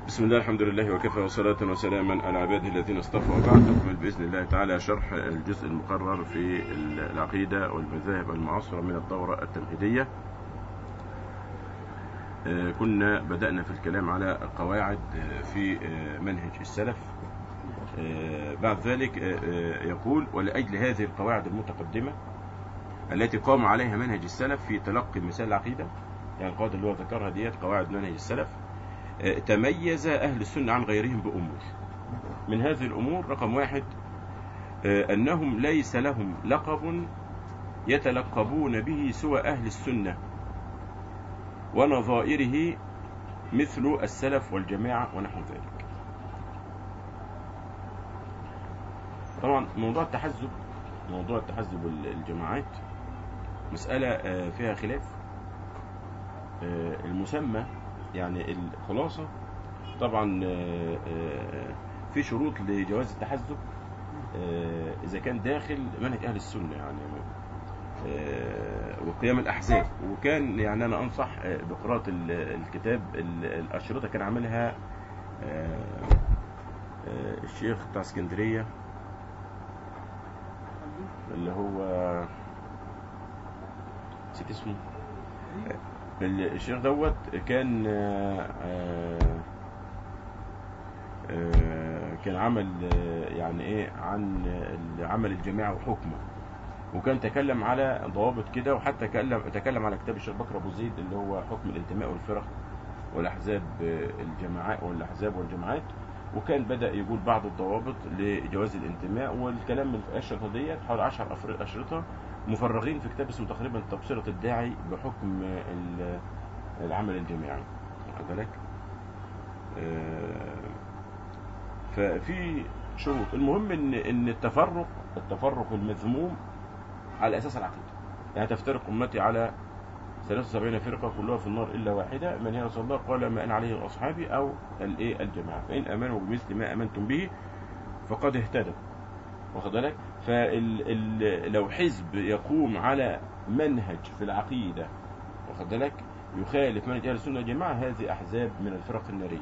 بسم الله الحمد لله وكفى وصلاة وسلاما على عباده الذين اصطفى وبعد نكمل بإذن الله تعالى شرح الجزء المقرر في العقيدة والمذاهب المعاصرة من الدورة التمهيدية آه، كنا بدأنا في الكلام على قواعد آه، في آه، منهج السلف آه، بعد ذلك آه، آه، يقول ولأجل هذه القواعد المتقدمة التي قام عليها منهج السلف في تلقي مثال العقيدة يعني القواعد اللي هو ذكرها ديت قواعد منهج السلف آه، تميز أهل السنة عن غيرهم بأمور من هذه الأمور رقم واحد آه، أنهم ليس لهم لقب يتلقبون به سوى أهل السنة ونظائره مثل السلف والجماعة ونحو ذلك طبعا موضوع التحزب موضوع التحزب والجماعات مسألة آه، فيها خلاف آه، المسمى يعني الخلاصة طبعا آه، آه، في شروط لجواز التحزب آه، إذا كان داخل منهج أهل السنة يعني آه، وقيام الأحزاب وكان يعني أنا أنصح آه، بقراءة ال- الكتاب ال- الأشرطة كان عاملها آه، آه، الشيخ بتاع اسكندرية اللي هو نسيت اسمه ال- الشيخ دوت كان آه، آه، آه، كان عمل آه، يعني ايه عن ال- عمل الجماعة وحكمه وكان تكلم على ضوابط كده وحتى تكلم تكلم على كتاب الشيخ بكر ابو زيد اللي هو حكم الانتماء والفرق والاحزاب آه، الجماعات والاحزاب والجماعات وكان بدا يقول بعض الضوابط لجواز الانتماء والكلام من الاشرطه ديت حوالي 10 أفر- اشرطه مفرغين في كتاب اسمه تقريبا تبصره الداعي بحكم ال- العمل الجماعي واخد بالك آه، ففي شروط المهم ان ان التفرق التفرق المذموم على اساس العقيده يعني تفترق امتي على 73 فرقه كلها في النار الا واحده من هي رسول الله قال ما انا عليه اصحابي او الايه الجماعه فان امنوا بمثل ما امنتم به فقد اهتدوا واخد بالك فلو حزب يقوم على منهج في العقيده واخد بالك يخالف منهج اهل السنه والجماعه هذه احزاب من الفرق الناريه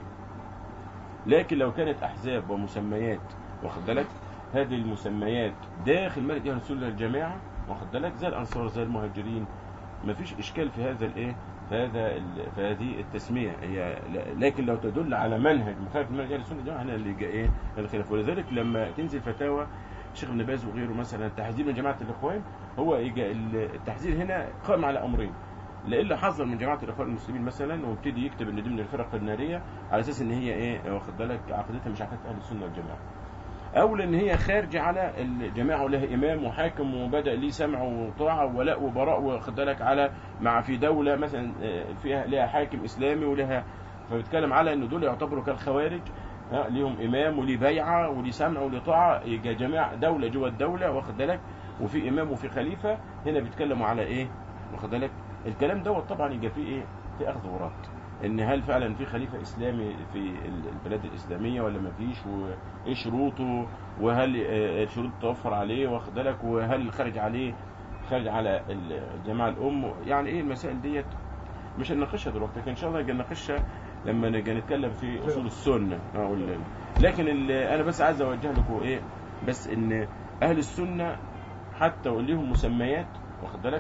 لكن لو كانت احزاب ومسميات واخد بالك هذه المسميات داخل منهج اهل السنه والجماعه واخد بالك زي الانصار زي المهاجرين مفيش اشكال في هذا الايه في هذا ال- في هذه التسميه هي ل- لكن لو تدل على منهج مخالف منهج اهل السنه والجماعه هنا اللي جاء ايه الخلاف ولذلك لما تنزل فتاوى الشيخ ابن باز وغيره مثلا تحذير من جماعه الاخوان هو يجا ال- التحذير هنا قائم على امرين لإلا حذر من جماعه الاخوان المسلمين مثلا وابتدي يكتب ان دي من الفرق الناريه على اساس ان هي ايه واخد بالك عقيدتها مش عقيده اهل السنه والجماعه او لان هي خارجه على الجماعه ولها امام وحاكم وبدا ليه سمع وطاعه وولاء وبراء واخد بالك على مع في دوله مثلا آه، فيها لها حاكم اسلامي ولها فبيتكلم على ان دول يعتبروا كالخوارج ها، ليهم امام وليه بيعه وليه سمع وليه طاعه يبقى جماعه دوله جوه الدوله واخد بالك وفي امام وفي خليفه هنا بيتكلموا على ايه واخد بالك الكلام دوت طبعا يبقى فيه ايه في اخذ ورد ان هل فعلا في خليفه اسلامي في البلاد الاسلاميه ولا ما فيش وايه شروطه وهل آه، الشروط توفر عليه واخد بالك وهل خارج عليه خارج على الجماعه الام يعني ايه المسائل ديت مش هنناقشها دلوقتي لكن ان شاء الله نجي نناقشها لما نجي نتكلم في اصول السنه آه، وال- لكن ال- انا بس عايز اوجه لكم ايه بس ان اهل السنه حتى وليهم مسميات واخد بالك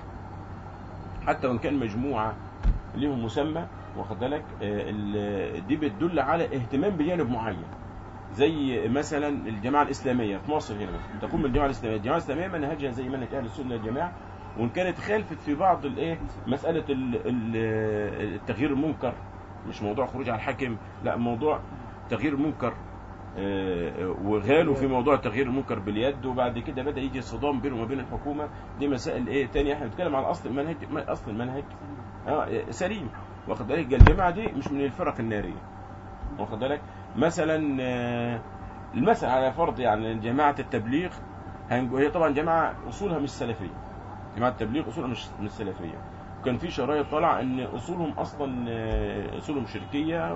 حتى وان كان مجموعه ليهم مسمى واخد بالك آه، ال- دي بتدل على اهتمام بجانب معين زي مثلا الجماعه الاسلاميه في مصر هنا مثلا تقوم بالجماعه الاسلاميه الجماعه الاسلاميه منهجها زي منهج اهل السنه والجماعه وان كانت خالفت في بعض الايه مساله ال- ال- التغيير المنكر مش موضوع خروج على الحاكم لا موضوع تغيير المنكر آه، وغالوا في موضوع تغيير المنكر باليد وبعد كده بدا يجي صدام بينه وبين الحكومه دي مسائل ايه تانية احنا بنتكلم على اصل المنهج ما- اصل المنهج اه سليم واخد بالك الجماعه دي مش من الفرق الناريه واخد بالك مثلا آه، المثل على فرض يعني جماعه التبليغ هنقول- هي طبعا جماعه اصولها مش سلفيه جماعه التبليغ اصولها مش مش سلفيه وكان في شرايط طالعه ان اصولهم اصلا آه، اصولهم شركيه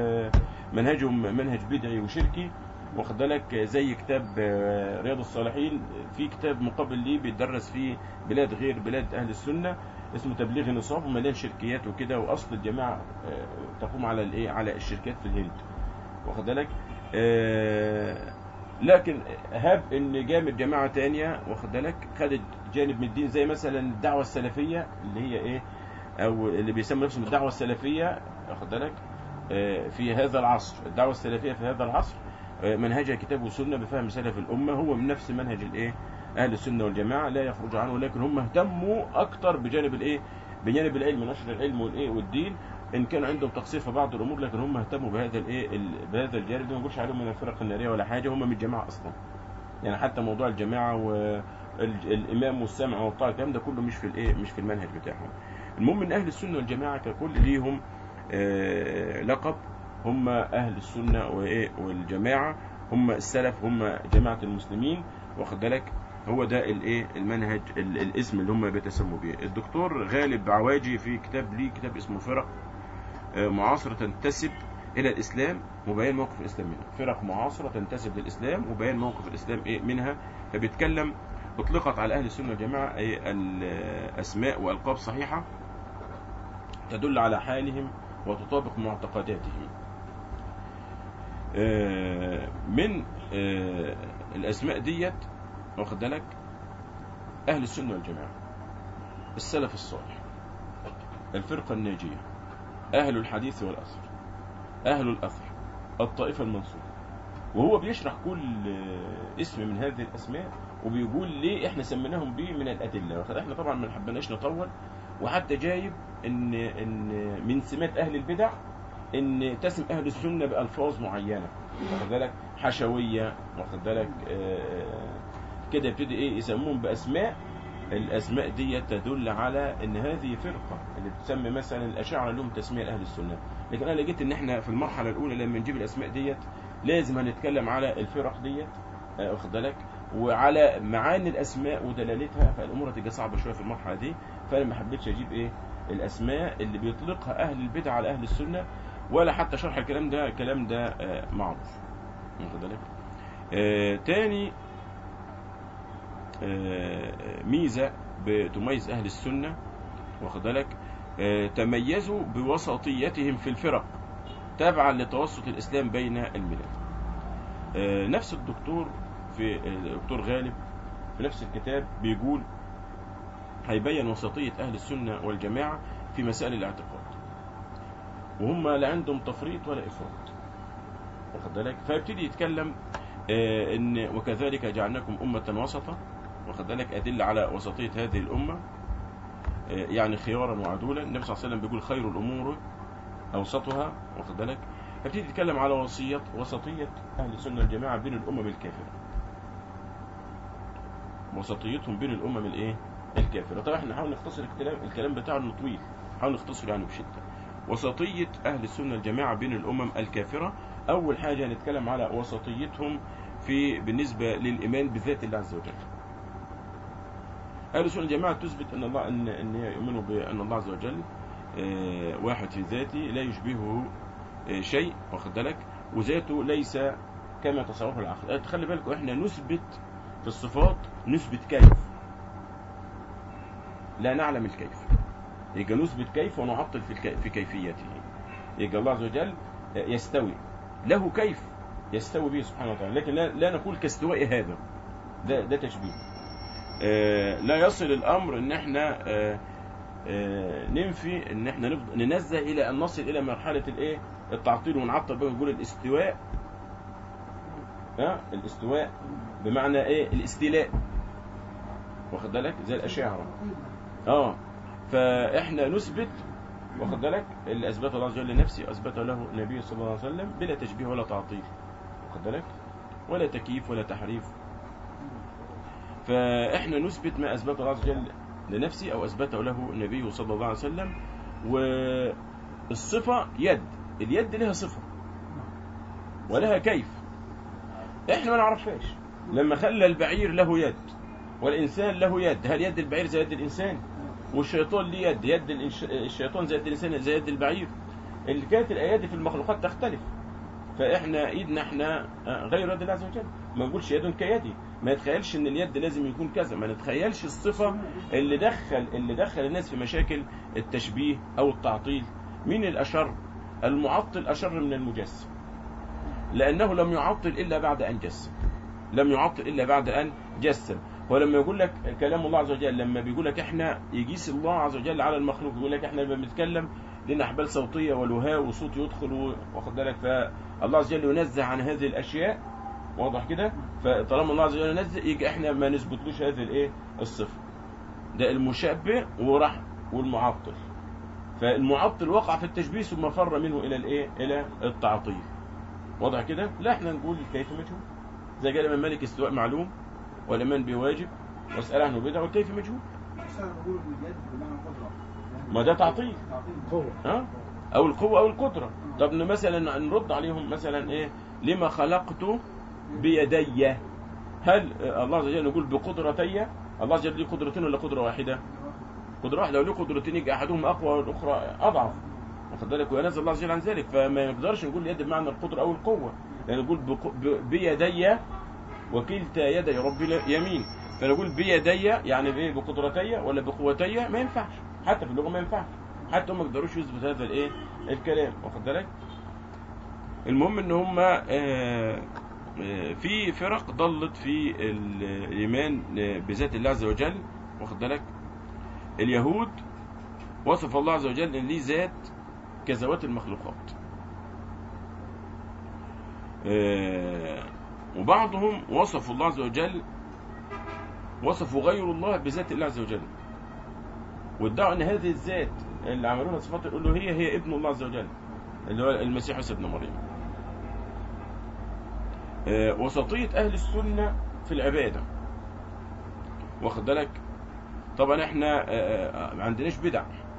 ومنهجهم منهج بدعي وشركي واخد بالك زي كتاب آه، رياض الصالحين في كتاب مقابل ليه بيدرس فيه بلاد غير بلاد اهل السنه اسمه تبليغ النصاب ومليان شركيات وكده واصل الجماعه آه، تقوم على الايه على الشركات في الهند واخد بالك آه لكن هاب ان جامد جماعه تانية واخد بالك خدت جانب من الدين زي مثلا الدعوه السلفيه اللي هي ايه او اللي بيسموا نفسهم الدعوه السلفيه واخد بالك آه، في هذا العصر الدعوه السلفيه في هذا العصر آه، منهجها كتاب وسنه بفهم سلف الامه هو من نفس منهج الايه اهل السنه والجماعه لا يخرج عنه ولكن هم اهتموا اكتر بجانب الايه بجانب العلم نشر العلم والايه والدين ان كان عندهم تقصير في بعض الامور لكن هم اهتموا بهذا الايه ال- بهذا الجانب ده ما نقولش عليهم من الفرق الناريه ولا حاجه هم من الجماعه اصلا يعني حتى موضوع الجماعه والامام والسمع والطاعه الكلام ده كله مش في الايه مش في المنهج بتاعهم المهم ان اهل السنه والجماعه ككل ليهم آه، لقب هم اهل السنه وايه والجماعه هم السلف هم جماعه المسلمين واخد بالك هو ده الايه المنهج ال- الاسم اللي هم بيتسموا بيه الدكتور غالب عواجي في كتاب ليه كتاب اسمه فرق آه، معاصره تنتسب الى الاسلام وبيان موقف الاسلام منها فرق معاصره تنتسب للاسلام وبيان موقف الاسلام ايه منها فبيتكلم اطلقت على اهل السنه والجماعه ايه الاسماء والقاب صحيحه تدل على حالهم وتطابق معتقداتهم آه، من آه، الاسماء ديت واخد بالك اهل السنه والجماعه السلف الصالح الفرقه الناجيه اهل الحديث والاثر اهل الاثر الطائفه المنصوره وهو بيشرح كل آه، اسم من هذه الاسماء وبيقول ليه احنا سميناهم بيه من الادله واخد- احنا طبعا ما حبيناش نطول وحتى جايب ان ان من سمات اهل البدع ان تسم اهل السنه بالفاظ معينه واخد بالك حشويه واخد بالك آه، كده يبتدي ايه يسموهم باسماء الاسماء دي تدل على ان هذه فرقه اللي بتسمي مثلا الاشاعره لهم تسميه لاهل السنه لكن انا لقيت ان احنا في المرحله الاولى لما نجيب الاسماء ديت لازم هنتكلم على الفرق ديت آه، واخد بالك وعلى معاني الاسماء ودلالتها فالامور هتبقى صعبه شويه في المرحله دي فانا ما حبيتش اجيب ايه الاسماء اللي بيطلقها اهل البدع على اهل السنه ولا حتى شرح الكلام ده الكلام ده آه، معروف واخد بالك آه، تاني آه، ميزه بتميز اهل السنه واخد بالك آه، تميزوا بوسطيتهم في الفرق تابعا لتوسط الاسلام بين الملل آه، نفس الدكتور في آه، الدكتور غالب في نفس الكتاب بيقول هيبين وسطية أهل السنة والجماعة في مسائل الاعتقاد وهم لا عندهم تفريط ولا إفراط واخد بالك فيبتدي يتكلم آه، إن وكذلك جعلناكم أمة وسطا واخد بالك أدل على وسطية هذه الأمة آه، يعني خيارا وعدولا النبي صلى الله عليه وسلم بيقول خير الأمور أوسطها واخد بالك فبتيجي تتكلم على وصية وسطية أهل السنة والجماعة بين الأمم الكافرة وسطيتهم بين الأمم الإيه؟ الكافرة طبعا احنا نحاول نختصر الكلام الكلام بتاعه انه طويل نحاول نختصر يعني بشدة وسطية أهل السنة الجماعة بين الأمم الكافرة أول حاجة هنتكلم على وسطيتهم في بالنسبة للإيمان بذات الله عز وجل أهل السنة الجماعة تثبت أن الله أن أن يؤمنوا بأن الله عز وجل آه، واحد في ذاته لا يشبهه آه، شيء واخد بالك وذاته ليس كما تصوره العقل آه، تخلي بالكم احنا نثبت في الصفات نثبت كيف لا نعلم الكيف يبقى نثبت كيف ونعطل في الك... في كيفيته يبقى الله عز وجل آه، يستوي له كيف يستوي به سبحانه وتعالى لكن لا, لا نقول كاستواء هذا ده ده تشبيه آه، لا يصل الامر ان احنا آه، آه، ننفي ان احنا نفض- ننزه الى ان نصل الى مرحله الايه التعطيل ونعطل بقى نقول الاستواء ها الاستواء بمعنى ايه الاستيلاء واخد بالك زي الاشاعره اه فاحنا نثبت واخد بالك اللي اثبته الله عز وجل لنفسه اثبته له النبي صلى الله عليه وسلم بلا تشبيه ولا تعطيل واخد بالك ولا تكييف ولا تحريف فاحنا نثبت ما اثبته الله عز وجل لنفسه او اثبته له النبي صلى الله عليه وسلم والصفه يد اليد لها صفه ولها كيف احنا ما نعرفهاش لما خلى البعير له يد والانسان له يد هل يد البعير زي يد الانسان والشيطان ليه يد يد الإنش- الشيطان زي يد الانسان زي يد البعير اللي كانت الايادي في المخلوقات تختلف فاحنا ايدنا احنا آه، غير يد الله عز وجل ما نقولش يد كيدي ما نتخيلش ان اليد لازم يكون كذا ما نتخيلش الصفه اللي دخل اللي دخل الناس في مشاكل التشبيه او التعطيل مين الاشر المعطل اشر من المجسم لانه لم يعطل الا بعد ان جسم لم يعطل الا بعد ان جسم ولما يقول لك كلام الله عز وجل لما بيقول لك احنا يقيس الله عز وجل على المخلوق يقول لك احنا لما بنتكلم لنا احبال صوتيه ولهاء وصوت يدخل و- واخد بالك فالله عز وجل ينزه عن هذه الاشياء واضح كده فطالما الله عز وجل ينزه يجي احنا ما نثبتلوش هذه الايه الصفه ده المشبه وراح والمعطل فالمعطل وقع في التشبيه ثم فر منه الى الايه الى التعطيل واضح كده لا احنا نقول الكيف مجهول زي قال الامام مالك استواء معلوم والايمان بواجب واسال عنه بدعه والكيف مجهول بس انا بقول ان اليد بمعنى قدره ما ده تعطيل تعطيل قوة ها او القوه او القدره طب مثلا نرد عليهم مثلا ايه لما خلقت بيدي هل الله عز وجل يقول بقدرتي الله عز وجل ليه قدرتين ولا قدره واحده قدره واحده لو ليه قدرتين يبقى احدهم اقوى والاخرى اضعف واخد بالك وينزل الله عز وجل عن ذلك فما نقدرش نقول اليد بمعنى القدره او القوه يعني نقول بق- ب- بيدي وكلتا يدي ربي يمين فنقول بيدي يعني بايه بقدرتي ولا بقوتي ما ينفعش حتى في اللغه ما ينفعش حتى هم ما يقدروش يثبتوا هذا الايه الكلام واخد بالك المهم ان هم آه، آه، في فرق ضلت في الايمان آه، بذات الله عز وجل واخد بالك اليهود وصف الله عز وجل ان ليه ذات كذوات المخلوقات آه، وبعضهم وصفوا الله عز وجل وصفوا غير الله بذات الله عز وجل وادعوا ان هذه الذات اللي عملوها صفات الالوهيه هي ابن الله عز وجل اللي هو المسيح عيسى ابن مريم آه، وسطيه اهل السنه في العباده واخد بالك طبعا احنا آه، آه، ما عندناش بدع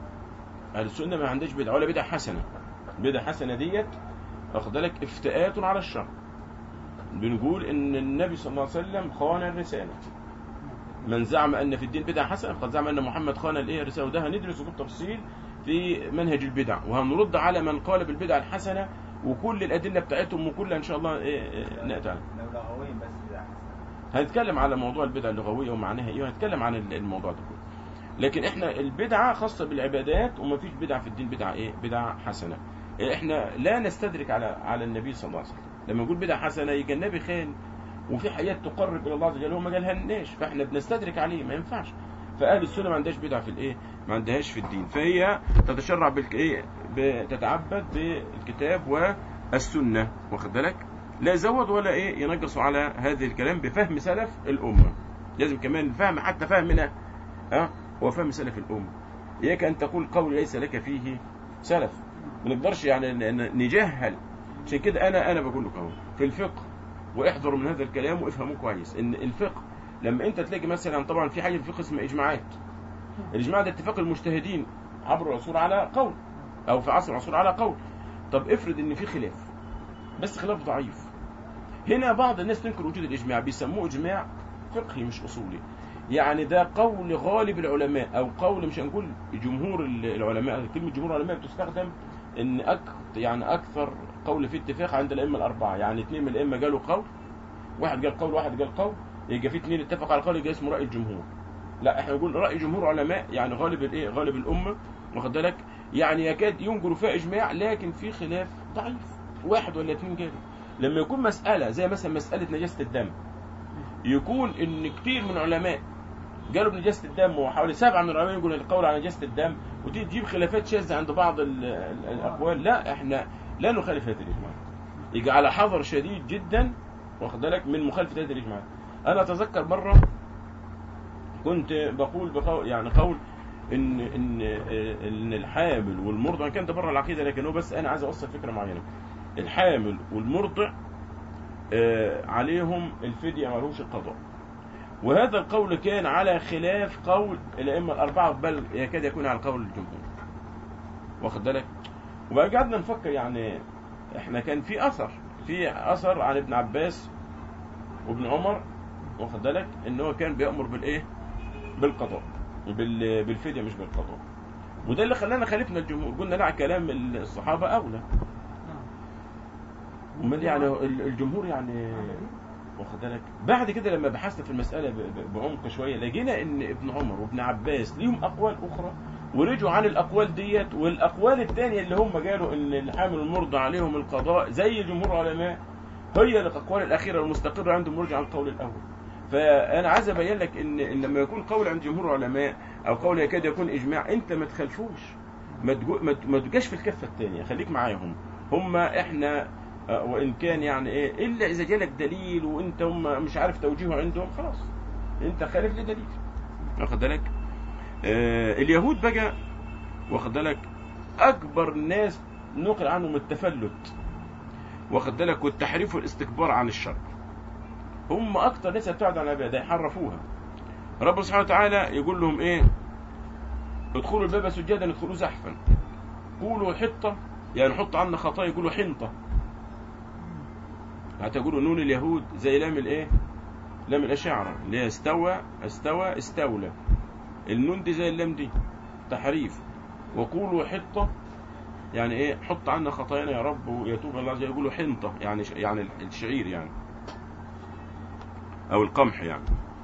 اهل السنه ما عندناش بدع ولا بدع حسنه بدع حسنه ديت واخد بالك افتئات على الشر بنقول ان النبي صلى الله عليه وسلم خان الرساله من زعم ان في الدين بدعه حسنه فقد زعم ان محمد خان الايه الرساله وده هندرسه بالتفصيل في منهج البدع وهنرد على من قال بالبدع الحسنه وكل الادله بتاعتهم وكلها ان شاء الله إيه إيه ناتي عليها لو لغويا بس بدعة حسنة هنتكلم على موضوع البدع اللغويه ومعناها ايه وهنتكلم عن الموضوع ده كله لكن احنا البدعه خاصه بالعبادات وما فيش بدعه في الدين بدعه ايه بدعه حسنه احنا لا نستدرك على على النبي صلى الله عليه وسلم لما نقول بدعه حسنه يجي النبي خان وفي حاجات تقرب الى الله عز وجل هو ما قالهالناش فاحنا بنستدرك عليه ما ينفعش فاهل السنه ما عندهاش بدعه في الايه ما عندهاش في الدين فهي تتشرع بالايه بتتعبد بالكتاب والسنه واخد بالك لا يزود ولا ايه ينقص على هذه الكلام بفهم سلف الامه لازم كمان فهم حتى فهمنا ها هو فهم سلف الامه اياك ان تقول قول ليس لك فيه سلف ما نقدرش يعني ن- ن- نجهل عشان كده انا انا بقول لك اهو في الفقه واحذروا من هذا الكلام وافهموه كويس ان الفقه لما انت تلاقي مثلا طبعا في حاجه في الفقه اسمها اجماعات الاجماع ده اتفاق المجتهدين عبر العصور على قول او في عصر العصور على قول طب افرض ان في خلاف بس خلاف ضعيف هنا بعض الناس تنكر وجود الاجماع بيسموه اجماع فقهي مش اصولي يعني ده قول غالب العلماء او قول مش هنقول جمهور العلماء كلمه جمهور العلماء بتستخدم ان أك يعني اكثر قول فيه اتفاق عند الائمه الاربعه يعني اثنين من الائمه قالوا قول واحد قال قول واحد قال قول يبقى في اثنين اتفقوا على قول يبقى اسمه راي الجمهور لا احنا نقول راي جمهور علماء يعني غالب الايه غالب الامه واخد بالك يعني يكاد ينجر فيها اجماع لكن في خلاف ضعيف واحد ولا اثنين قالوا لما يكون مساله زي مثلا مساله نجاسه الدم يكون ان كتير من العلماء قالوا بنجاسه الدم وحوالي سبعه من العلماء يقولوا القول على نجاسه الدم وتيجي تجيب خلافات شاذه عند بعض ال- ال- الاقوال لا احنا لا نخالف هذه الاجماعات يجي على حذر شديد جدا واخد بالك من مخالفه هذه الاجماعات انا اتذكر مره كنت بقول بقول يعني قول ان ان ان الحامل والمرضع كان ده بره العقيده لكن هو بس انا عايز اوصل فكره معينه الحامل والمرضع آه، عليهم الفديه ما لهمش القضاء وهذا القول كان على خلاف قول الائمه الاربعه بل يكاد يكون على قول الجمهور واخد بالك وبقى قعدنا نفكر يعني احنا كان في اثر في اثر عن ابن عباس وابن عمر واخد بالك ان هو كان بيامر بالايه بالقضاء بال- بالفديه مش بالقضاء وده اللي خلانا خالفنا الجمهور قلنا لا كلام الصحابه اولى امال يعني ال- الجمهور يعني واخد بالك بعد كده لما بحثت في المساله ب- ب- بعمق شويه لقينا ان ابن عمر وابن عباس ليهم اقوال اخرى ورجعوا عن الاقوال ديت والاقوال الثانيه اللي هم قالوا ان الحامل والمرضع عليهم القضاء زي جمهور العلماء هي الاقوال الاخيره المستقره عندهم مرجع عن القول الاول فانا عايز ابين لك ان إن لما يكون قول عند جمهور العلماء او قول يكاد يكون اجماع انت ما تخالفوش ما تجو- ما ت- ما تجاش في الكفه الثانيه خليك معاهم هم احنا آه، وان كان يعني ايه الا اذا جالك دليل وانت هم مش عارف توجيهه عندهم خلاص انت خالف لدليل واخد بالك آه اليهود بقى واخد بالك اكبر ناس نقل عنهم التفلت واخد بالك والتحريف والاستكبار عن الشر هم اكتر ناس يبتعدوا عن العباده يحرفوها رب سبحانه وتعالى يقول لهم ايه ادخلوا الباب سجدا ادخلوا زحفا قولوا حطه يعني حط عنا خطايا يقولوا حنطه هتقولوا نون اليهود زي لام الايه لام الاشاعره اللي هي استوى استوى استولى النون دي زي اللام دي تحريف وقولوا حطه يعني ايه حط عنا خطايانا يا رب ويتوب الله عز وجل يقولوا حنطه يعني ش- يعني الشعير يعني او القمح يعني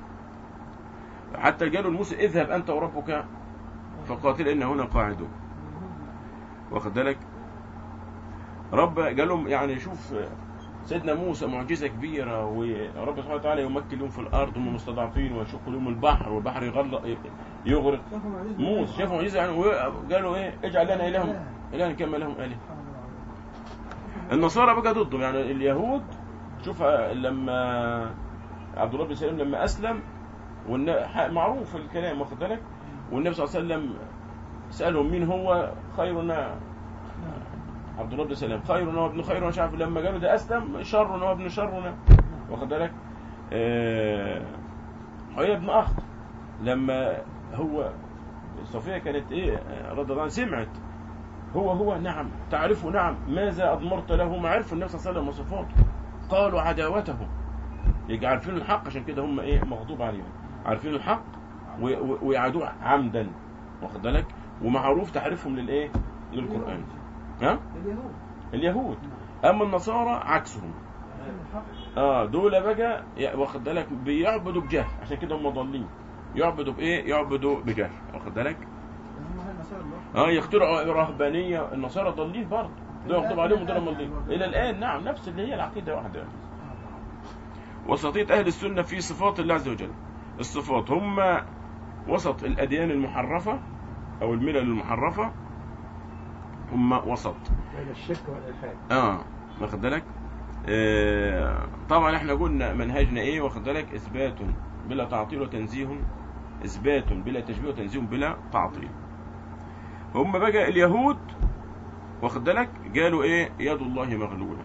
حتى قالوا لموسى اذهب انت وربك فقاتل ان هنا قاعدون واخد بالك رب قال لهم يعني شوف سيدنا موسى معجزه كبيره ورب سبحانه وتعالى يمكن لهم في الارض هم مستضعفين ويشق لهم البحر والبحر يغلق يغرق موسى شافوا معجزه يعني وقالوا ايه اجعل لنا الها الها كما لهم اله النصارى بقى ضدهم يعني اليهود شوف لما عبد الله بن سلام لما اسلم والن- ح- معروف الكلام واخد بالك والنبي صلى الله عليه وسلم سالهم مين هو خيرنا عبد الله بن سلام خيرنا وابن خيرنا مش عارف لما قالوا ده اسلم شرنا وابن شرنا واخد بالك آه، حيي بن اخ لما هو صفيه كانت ايه آه، رضي الله عنها سمعت هو هو نعم تعرفه نعم ماذا اضمرت له ما عرفوا النبي صلى الله عليه وسلم وصفاته قالوا عداوته يبقى عارفين الحق عشان كده هم ايه مغضوب عليهم عارفين الحق و- و- ويعادوه عمدا واخد بالك ومعروف تعريفهم للايه للقران ها اليهود اليهود اما النصارى عكسهم اه دول بقى يا- واخد بالك بيعبدوا بجهل عشان كده هم ضالين يعبدوا بايه يعبدوا بجهل واخد بالك هم هاي المسائل اللي- اه يخترعوا رهبانيه النصارى ضالين برضه دول مكتوب عليهم ودول مضلين الى الان نعم نفس اللي هي العقيده واحده وسطيه اهل السنه في صفات الله عز وجل الصفات هم وسط الاديان المحرفه او الملل المحرفه هم وسط بين الشرك والإلحاد اه واخد بالك آه طبعا احنا قلنا منهجنا ايه واخد بالك اثبات بلا تعطيل وتنزيه اثبات بلا تشبيه وتنزيه بلا تعطيل هم بقى اليهود واخد بالك قالوا ايه يد الله مغلوله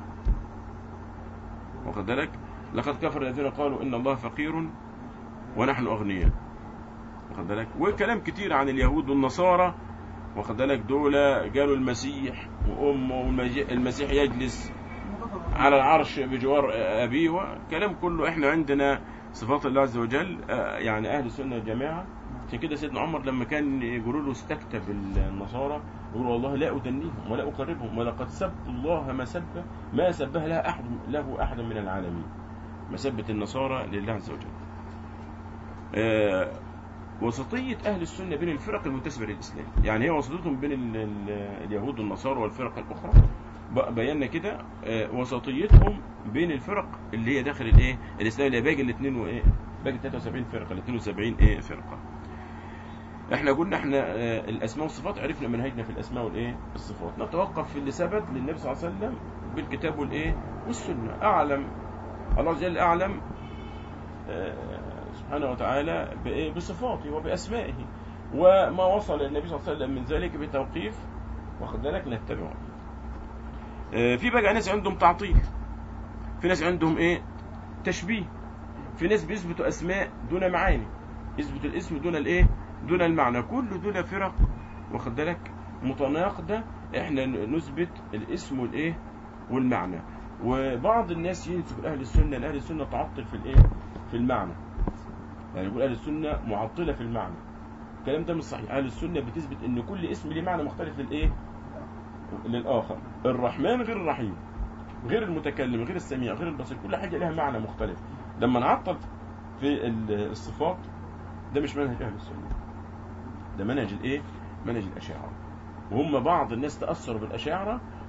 واخد بالك لقد كفر الذين قالوا ان الله فقير ونحن اغنياء واخد بالك وكلام كتير عن اليهود والنصارى واخد بالك دول قالوا المسيح وامه والمجي- المسيح يجلس على العرش بجوار ابيه وكلام كله احنا عندنا صفات الله عز وجل آه، يعني اهل السنه والجماعه عشان كده سيدنا عمر لما كان يقولوا له استكتب النصارى يقول والله لا ادنيهم ولا اقربهم ولقد سبوا الله ما سب ما سبها لها احد له احد من العالمين مسبه النصارى لله عز وجل آه، وسطية أهل السنة بين الفرق المنتسبة للإسلام يعني هي وسطيتهم بين ال- ال- اليهود والنصارى والفرق الأخرى ب- بينا كده آه، وسطيتهم بين الفرق اللي هي داخل الايه الاسلام اللي هي باقي الاثنين وايه باقي 73 فرقه ال 72 ايه فرقه احنا قلنا احنا آه، الاسماء والصفات عرفنا منهجنا في الاسماء والايه الصفات نتوقف في اللي ثبت للنبي صلى الله عليه وسلم بالكتاب والايه والسنه اعلم الله عز وجل اعلم آه، سبحانه وتعالى بايه بصفاته وباسمائه وما وصل النبي صلى الله عليه وسلم من ذلك بتوقيف واخد بالك نتبعه آه، في بقى ناس عندهم تعطيل في ناس عندهم ايه تشبيه في ناس بيثبتوا اسماء دون معاني يثبت الاسم دون الايه دون المعنى كل دول فرق واخد بالك متناقضه احنا نثبت الاسم والايه والمعنى وبعض الناس ينسب اهل السنه لاهل السنه تعطل في الايه في المعنى يعني يقول اهل السنه معطله في المعنى الكلام ده مش صحيح اهل السنه بتثبت ان كل اسم ليه معنى مختلف للايه للآخر الرحمن غير الرحيم غير المتكلم غير السميع غير البصير كل حاجة لها معنى مختلف لما نعطل في ال- الصفات ده مش منهج أهل السنة ده منهج الإيه؟ منهج الأشاعرة وهم بعض الناس تأثروا بالأشاعرة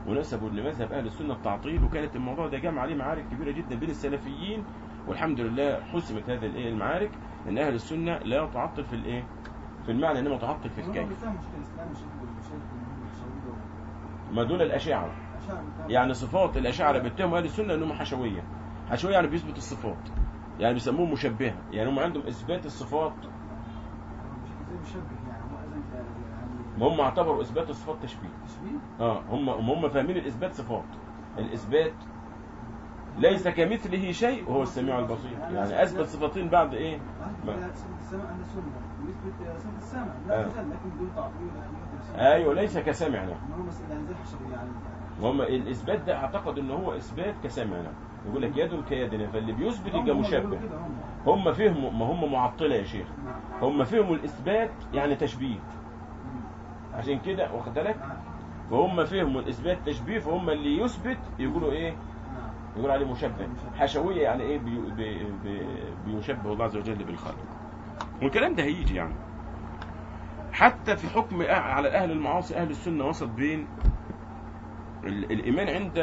ونسبوا لمذهب اهل السنه التعطيل وكانت الموضوع ده جمع عليه معارك كبيره جدا بين السلفيين والحمد لله حسمت هذه الايه المعارك ان اهل السنه لا تعطل في الايه في المعنى انما تعطل في هم الكيف بيفهموا شيخ الاسلام وشيخ والشيخ والشيخ ما دول الاشاعره يعني صفات الاشاعره بيتهموا اهل السنه انهم حشويه حشويه يعني بيثبت الصفات يعني بيسموهم مشبهه يعني هم عندهم اثبات الصفات ازاي بيشبه يعني هو اذن يعني ما هم اعتبروا اثبات الصفات تشبيه تشبيه اه هم هم فاهمين الاثبات صفات الاثبات ليس كمثله شيء وهو السميع البصير يعني اثبت صفتين بعد ايه ما- واحد صفة السماء أهل السنة ويثبت صفة السماء آه. لا تزال لكن بدون تعطيل ولا بدون ايوه ليس كسامع له ما هو بس يعني زي الحشوية يعني وهم الاثبات ده اعتقد ان هو اثبات كسامع له يقول لك يد كيدنا فاللي بيثبت يبقى هم بيقولوا مشبه كده هم هم فهموا ما هم معطله يا شيخ نعم. هم فهموا الاثبات يعني تشبيه مم. عشان كده واخد بالك نعم. فهم فهموا الاثبات تشبيه فهم اللي يثبت يقولوا ايه نعم. يقول عليه مشبه حشويه يعني ايه بي بي بي بيشبه الله عز وجل بالخلق والكلام ده هيجي يعني حتى في حكم أه- على اهل المعاصي اهل السنه وسط بين ال- الايمان عند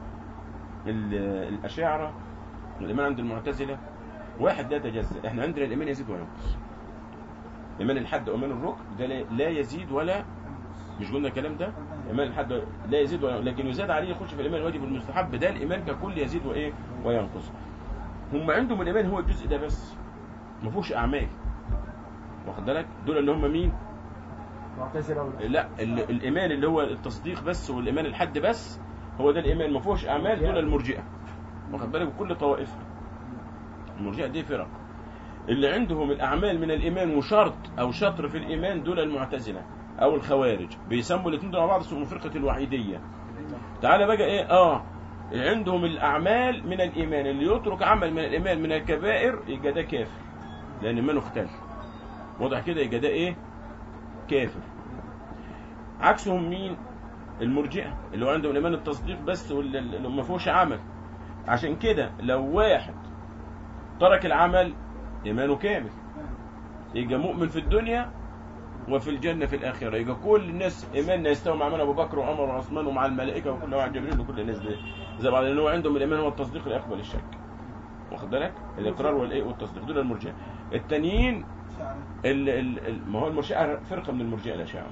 ال- الاشاعره والايمان عند المعتزله واحد لا يتجزا احنا عندنا الايمان يزيد وينقص ايمان الحد وايمان الركن ده لا- لا يزيد ولا مش قلنا الكلام ده ايمان الحد لا يزيد ولا لكن يزاد عليه يخش في الايمان الواجب والمستحب ده الايمان ككل يزيد وايه وينقص هم عندهم الايمان هو الجزء ده بس ما فيهوش اعمال واخد بالك دول اللي هم مين معتزلة ولا لا ال- الايمان اللي هو التصديق بس والايمان الحد بس هو ده الايمان ما فيهوش اعمال دول المرجئه واخد بالك بكل طوائفها المرجئه دي فرق اللي عندهم الاعمال من الايمان وشرط او شطر في الايمان دول المعتزله او الخوارج بيسموا الاثنين دول مع بعض اسمهم فرقه الوحيديه تعالى بقى ايه اه عندهم الاعمال من الايمان اللي يترك عمل من الايمان من الكبائر يبقى ده كافر لان ايمانه اختل واضح كده يبقى ده ايه كافر عكسهم مين المرجئه اللي هو عندهم الايمان التصديق بس واللي اللي ما فيهوش عمل عشان كده لو واحد ترك العمل ايمانه كامل يبقى مؤمن في الدنيا وفي الجنة في الآخرة يبقى كل الناس إيماننا يستوي مع من أبو بكر وعمر وعثمان ومع الملائكة وكل واحد جبريل وكل الناس دي زي بعض لأن هو عندهم الإيمان هو التصديق لا يقبل الشك واخد بالك الإقرار والإيه والتصديق دول المرجئة التانيين شعر ال ال ال ما هو المرجئة فرقة من المرجئة الأشاعرة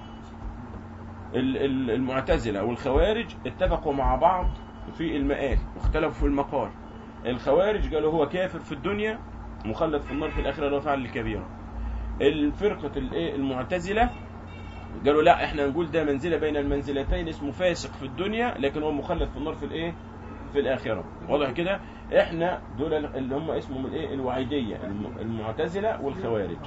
ال- ال- المعتزلة والخوارج اتفقوا مع بعض في المآل واختلفوا في المقال الخوارج قالوا هو كافر في الدنيا مخلد في النار في الآخرة لو فعل الكبيرة الفرقة الايه المعتزلة قالوا لا احنا نقول ده منزلة بين المنزلتين اسمه فاسق في الدنيا لكن هو مخلد في النار في الايه في الآخرة واضح كده احنا دول اللي هم اسمهم الايه الوعيدية الم- المعتزلة والخوارج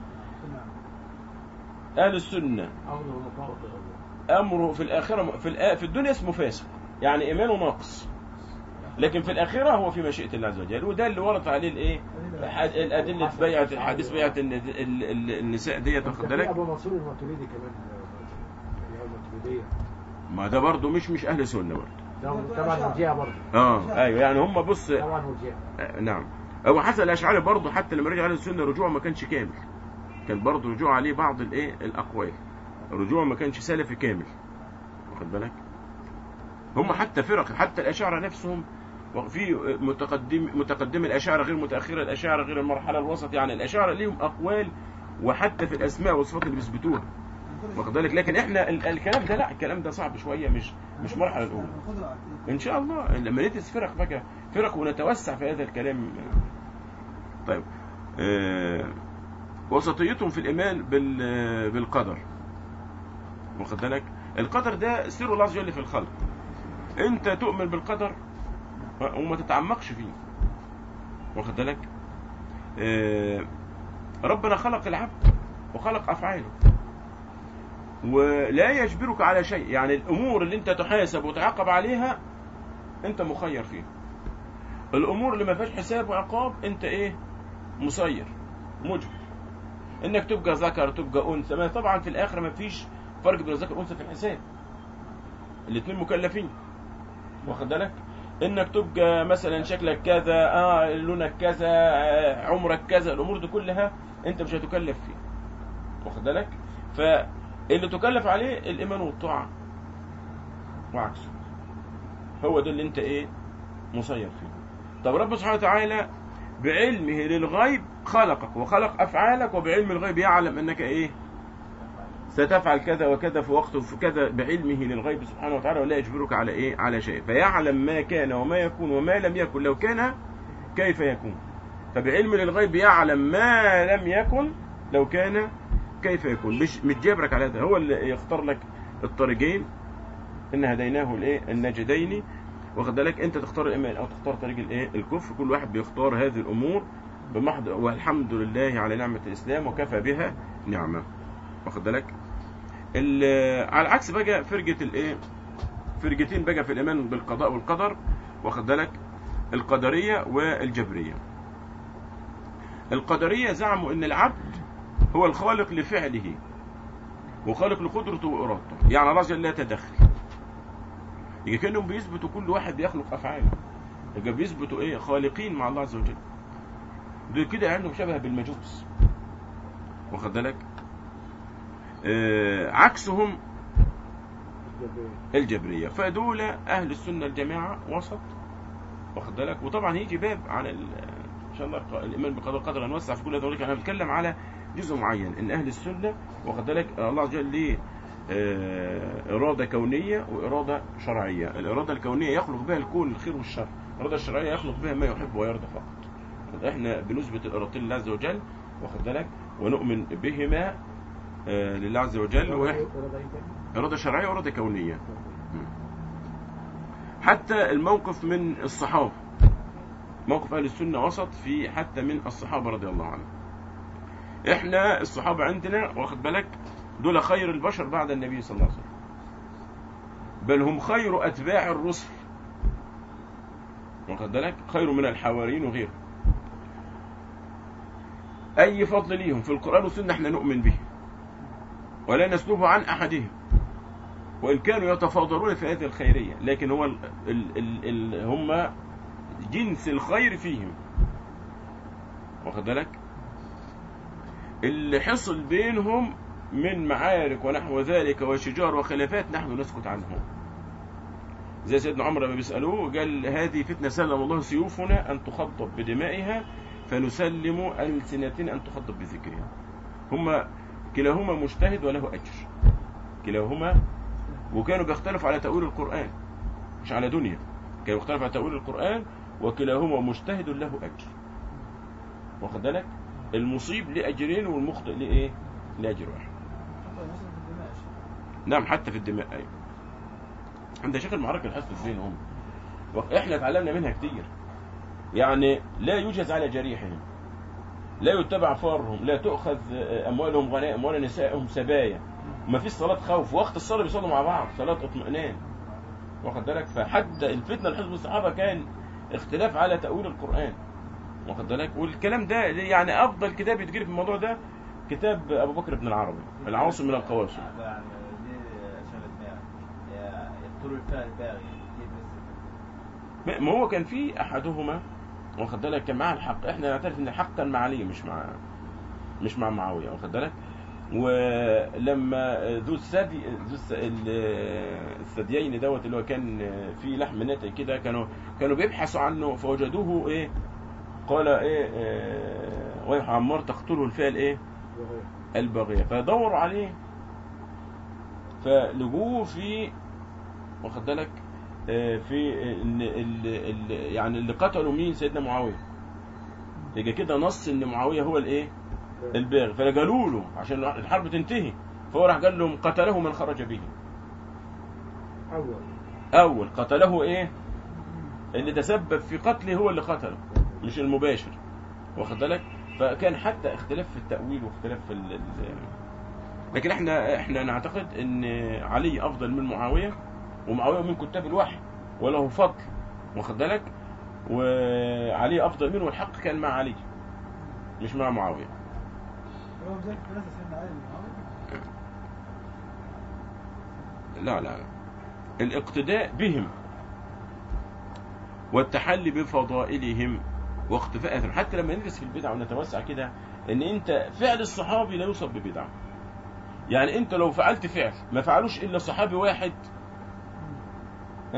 اهل السنة أمر ومطاوع في الله امره في الاخره في الآ- في الدنيا اسمه فاسق يعني ايمانه ناقص لكن في الاخره هو في مشيئه الله عز وجل وده اللي ورد عليه الايه الح- الادله بيعه الحديث بيعه الن- ال- ال- النساء ديت واخد كان في بالك أبو منصور الماتريدي كمان آه، اللي هو الماتريدية ما ده برضه مش مش اهل سنه برضه ده طبعا مرجئة برضه اه ايوه يعني هم بص طبعا مرجئة آه، نعم ابو حسن الاشعري برضه حتى لما رجع على السنه رجوعه ما كانش كامل كان برضه رجوع عليه بعض الايه الاقوال رجوعه ما كانش سلفي كامل واخد بالك هم حتى فرق حتى الاشاعره نفسهم وفي متقدم متقدم الاشاعره غير متاخره الاشاعره غير المرحله الوسط يعني الاشاعره ليهم اقوال وحتى في الاسماء والصفات اللي بيثبتوها واخد بالك لكن احنا ال- الكلام ده لا الكلام ده صعب شويه مش مش المرحله الاولى ان شاء الله لما ندرس فرق بقى فرق ونتوسع في هذا الكلام طيب آه وسطيتهم في الايمان بال بالقدر واخد بالك القدر ده سر الله عز وجل في الخلق انت تؤمن بالقدر وما تتعمقش فيه واخد بالك آه ربنا خلق العبد وخلق افعاله ولا يجبرك على شيء يعني الامور اللي انت تحاسب وتعاقب عليها انت مخير فيها الامور اللي ما فيهاش حساب وعقاب انت ايه مسير مجبر انك تبقى ذكر تبقى انثى ما طبعا في الاخره ما فيش فرق بين الذكر والانثى في الحساب الاثنين مكلفين واخد بالك انك تبقى مثلا شكلك كذا اه لونك كذا آه عمرك كذا الامور دي كلها انت مش هتكلف فيها واخد بالك فاللي تكلف عليه الايمان والطاعه وعكسه هو ده اللي انت ايه مسير فيه طب رب سبحانه وتعالى بعلمه للغيب خلقك وخلق افعالك وبعلم الغيب يعلم انك ايه ستفعل كذا وكذا في وقت في كذا بعلمه للغيب سبحانه وتعالى ولا يجبرك على ايه على شيء فيعلم ما كان وما يكون وما لم يكن لو كان كيف يكون فبعلم للغيب يعلم ما لم يكن لو كان كيف يكون مش مش جابرك على هذا هو اللي يختار لك الطريقين ان هديناه الايه النجدين واخد بالك انت تختار الايمان او تختار طريق الايه الكفر كل واحد بيختار هذه الامور بمحض والحمد لله على نعمه الاسلام وكفى بها نعمه واخد بالك ال- على العكس بقى فرقه الايه فرقتين بقى في الايمان بالقضاء والقدر واخد بالك القدريه والجبريه القدريه زعموا ان العبد هو الخالق لفعله وخالق لقدرته وارادته يعني الله جل لا يتدخل يبقى كانهم بيثبتوا كل واحد بيخلق افعاله يبقى بيثبتوا ايه خالقين مع الله عز وجل دول كده عندهم شبه بالمجوس واخد بالك آه عكسهم الجبريه فدول اهل السنه الجماعه وسط واخد بالك وطبعا هيجي باب على ال- ان شاء الله ق- الايمان بقدر قدر هنوسع في كل هذا ولكن انا بتكلم على جزء معين ان اهل السنه واخد بالك الله عز وجل ليه آه، إرادة كونية وإرادة شرعية الإرادة الكونية يخلق بها الكون الخير والشر الإرادة الشرعية يخلق بها ما يحب ويرضى فقط إحنا بنثبت الإرادتين لله عز وجل واخد بالك ونؤمن بهما آه، لله عز وجل وإحنا إرادة شرعية وإرادة كونية حتى الموقف من الصحابة موقف أهل السنة وسط في حتى من الصحابة رضي الله عنهم إحنا الصحابة عندنا واخد بالك دول خير البشر بعد النبي صلى الله عليه وسلم بل هم خير أتباع الرسل واخد بالك خير من الحواريين وغيره أي فضل ليهم في القرآن والسنة احنا نؤمن به ولا نسلبه عن أحدهم وإن كانوا يتفاضلون في هذه الخيرية لكن هو ال ال ال ال هم جنس الخير فيهم واخد بالك اللي حصل بينهم من معارك ونحو ذلك وشجار وخلافات نحن نسكت عنهم زي سيدنا عمر لما بيسألوه قال هذه فتنة سلم الله سيوفنا أن تخضب بدمائها فنسلم ألسنتنا أن تخضب بذكرها هما كلاهما مجتهد وله أجر كلاهما وكانوا بيختلفوا على تأويل القرآن مش على دنيا كانوا بيختلفوا على تأويل القرآن وكلاهما مجتهد له أجر واخد بالك المصيب لأجرين والمخطئ لإيه لأجر واحد حتى مثلا في الدماء يا شيخ. نعم حتى في الدماء أيوة عند شيخ المعركة اللي حصلت بينهم احنا اتعلمنا منها كتير يعني لا يجهز على جريحهم لا يتبع فارهم لا تؤخذ اموالهم غنائم ولا نسائهم سبايا ما فيش صلاة خوف وقت الصلاة بيصلوا مع بعض صلاة اطمئنان واخد بالك فحتى الفتنة لحزب الصحابة كان اختلاف على تأويل القرآن واخد بالك والكلام ده يعني أفضل كتاب يتجري في الموضوع ده كتاب أبو بكر بن العربي العاصم من القواسم يعني دي شغلة دماغ يقتلوا الفئة الباغية كيف بس ما هو كان في احدهما واخد بالك كان معاه الحق احنا نعترف ان الحق كان مع علي مش مع مش مع معاويه واخد بالك ولما ذو الثدي ذو الس- ال- الثديين دوت اللي هو كان فيه لحم ناتئ كده كانوا كانوا بيبحثوا عنه فوجدوه ايه قال ايه آه، ويح عمار تقتله الفئه الايه الباغيه فدوروا عليه فلجوه في واخد بالك آه، في ان ال- ال- يعني اللي قتلوا مين سيدنا معاويه يبقى كده نص ان معاويه هو الايه الباغي فقالوا له عشان الحرب تنتهي فهو راح قال لهم قتله من خرج به أول اول قتله ايه اللي تسبب في قتله هو اللي قتله مش المباشر واخد بالك فكان حتى اختلاف في التأويل واختلاف في ال... ال- لكن احنا احنا نعتقد ان علي افضل من معاويه ومعاويه من كتاب الوحي وله فضل واخد بالك وعلي افضل منه والحق كان مع علي مش مع معاويه هو ذلك ثلاثة سيدنا علي بن معاوية. لا لا لا الاقتداء بهم والتحلي بفضائلهم واختفاء اثرهم حتى لما ندرس في البدع ونتوسع كده ان انت فعل الصحابي لا يوصف ببدعه يعني انت لو فعلت فعل ما فعلوش الا صحابي واحد ها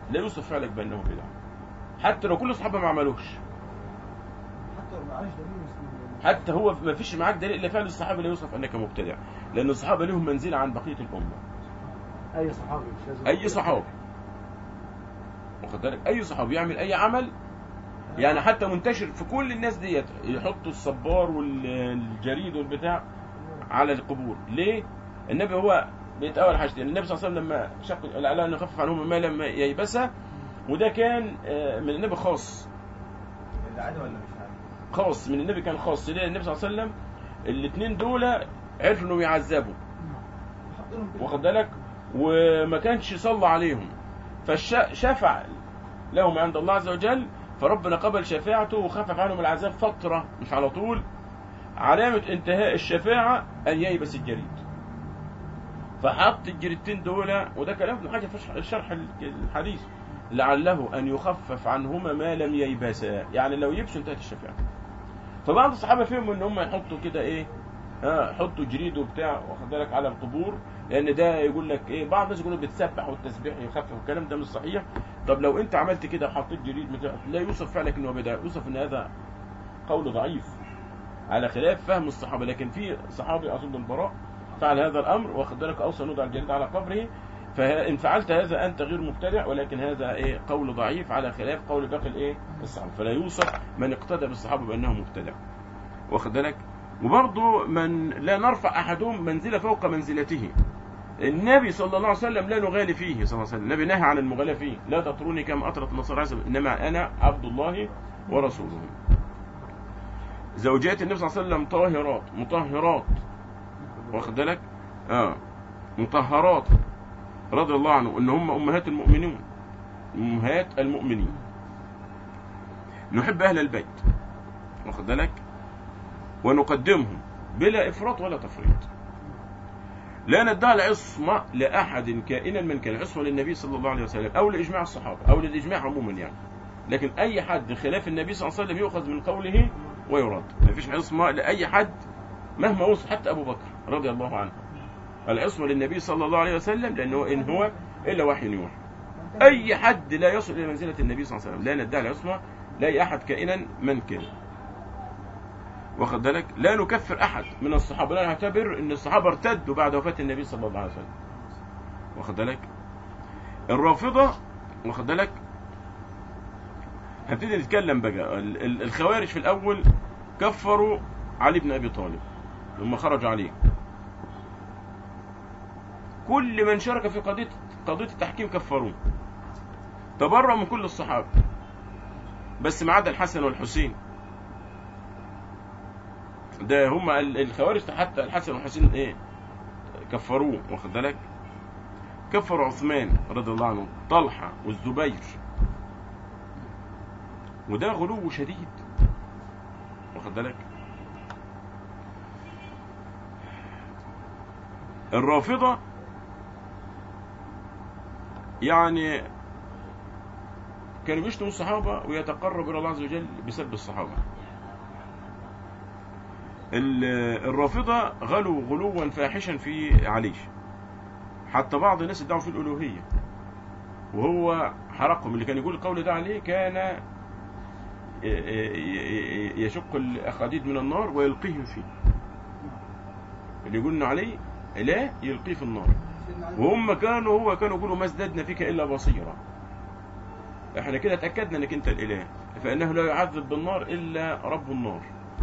لا يوصف فعلك بانه بدعه حتى لو كل الصحابه ما عملوش حتى لو معاش دليل مسلم حتى هو ما فيش معاك دليل الا فعل الصحابه لا يوصف انك مبتدع لان الصحابه لهم منزله عن بقيه الامه اي صحابي مش لازم اي صحابي واخد بالك اي صحابي يعمل اي عمل يعني حتى منتشر في كل الناس ديت يحطوا الصبار والجريد والبتاع على القبور ليه النبي هو بيتأول حاجتين النبي صلى الله عليه وسلم لما شق الأعلى أن يخفف عنهم ما لم ييبسه وده كان آه، من النبي خاص العادة ولا مش عادة؟ خاص من النبي كان خاص ليه النبي صلى الله عليه وسلم الاثنين دول عرفوا انهم يعذبوا حاطينهم كده. واخد بالك وما كانش صلى عليهم فشفع لهم عند الله عز وجل فربنا قبل شفاعته وخفف عنهم العذاب فترة مش على طول علامة انتهاء الشفاعة أن ييبس الجريد فحط الجريدتين دول وده كلام ابن حجر في شرح- شرح الحديث لعله أن يخفف عنهما ما لم ييبسا يعني لو يبسوا انتهت الشفاعة فبعض الصحابة فهموا ان هم يحطوا كده ايه ها حطوا جريد وبتاع واخد بالك على القبور لان ده يقول لك ايه بعض الناس يقولوا بتسبح والتسبيح يخفف الكلام ده مش صحيح طب لو انت عملت كده وحطيت جريد بتاع لا يوصف فعلك انه بدعه يوصف ان هذا قول ضعيف على خلاف فهم الصحابه لكن في صحابي اظن البراء فعل هذا الامر واخد بالك اوصى نوضع الجريد على قبره فان فعلت هذا انت غير مبتدع ولكن هذا ايه قول ضعيف على خلاف قول باقي الايه الصحابه فلا يوصف من اقتدى بالصحابه بانه مبتدع واخد بالك وبرضه من لا نرفع احدهم منزله فوق منزلته النبي صلى الله عليه وسلم لا نغالي فيه صلى الله عليه وسلم النبي نهى عن المغالاة فيه لا تطروني كما أطرت النصارى عيسى إنما أنا عبد الله ورسوله زوجات النبي صلى الله عليه وسلم طاهرات مطهرات واخد بالك اه مطهرات رضي الله عنه ان هم امهات المؤمنين امهات المؤمنين نحب اهل البيت واخد بالك ونقدمهم بلا افراط ولا تفريط لا ندعي العصمة لأحد كائنا من كان عصمة للنبي صلى الله عليه وسلم أو لإجماع الصحابة أو للإجماع عموما يعني لكن أي حد خلاف النبي صلى الله عليه وسلم يؤخذ من قوله ويرد ما فيش عصمة لأي حد مهما وصل حتى أبو بكر رضي الله عنه العصمة للنبي صلى الله عليه وسلم لأنه إن هو إلا وحي يوحى أي حد لا يصل إلى منزلة النبي صلى الله عليه وسلم لا ندعي العصمة لأي أحد كائنا من كان واخد بالك لا نكفر أحد من الصحابة لا نعتبر أن الصحابة ارتدوا بعد وفاة النبي صلى الله عليه وسلم واخد بالك الرافضة واخد بالك هبتدي نتكلم بقى ال- ال- الخوارج في الأول كفروا علي بن أبي طالب لما خرج عليه كل من شارك في قضية قضية التحكيم كفروه تبرأ من كل الصحابة بس ما عدا الحسن والحسين ده هم ال- الخوارج حتى الحسن والحسين ايه كفروه واخد بالك كفروا عثمان رضي الله عنه طلحة والزبير وده غلو شديد واخد بالك الرافضة يعني كانوا بيشتموا الصحابة ويتقرب إلى الله عز وجل بسب الصحابة ال- الرافضة غلوا غلوا فاحشا في علي حتى بعض الناس ادعوا في الألوهية وهو حرقهم اللي كان يقول القول ده عليه كان ي- ي- يشق الأخاديد من النار ويلقيهم فيه اللي يقولنا عليه لا يلقيه في النار سيدنا علي وهم كانوا هو كانوا يقولوا ما ازددنا فيك الا بصيرا احنا كده اتاكدنا انك انت الاله فانه لا يعذب بالنار الا رب النار